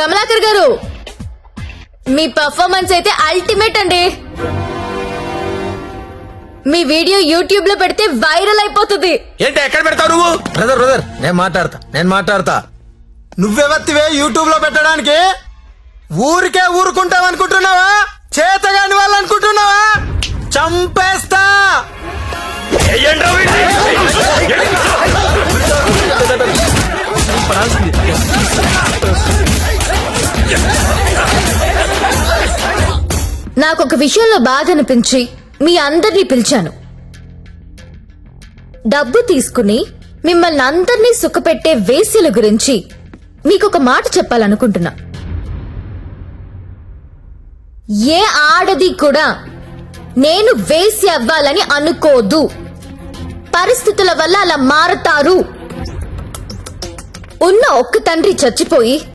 కమలాకర్ గారు మీ పర్ఫార్మెన్స్ అయితే అల్టిమేట్ అండి మీ వీడియో యూట్యూబ్ లో పెడితే వైరల్ అయిపోతుంది ఏంటి ఎక్కడ పెడతావు నువ్వు బ్రదర్ బ్రదర్ నేను మాట్లాడతా నేను మాట్లాడతా నువ్వెవత్తివే యూట్యూబ్ లో పెట్టడానికి ఊరికే ఊరుకుంటావు అనుకుంటున్నావా చేతగాని వాళ్ళు అనుకుంటున్నావా చంపేస్తా ఏంట్రా వీడిని? నాకు ఒక విషయంలో బాధ అనిపించి మీ అందరినీ పిలిచాను డబ్బు తీసుకుని మిమ్మల్ని అందరినీ సుఖపెట్టే వేశ్యల గురించి మీకు ఒక మాట చెప్పాలనుకుంటున్నా ఏ ఆడది కూడా నేను వేసి అవ్వాలని అనుకోదు పరిస్థితుల వల్ల అలా మారతారు ఉన్న ఒక్క తండ్రి చచ్చిపోయి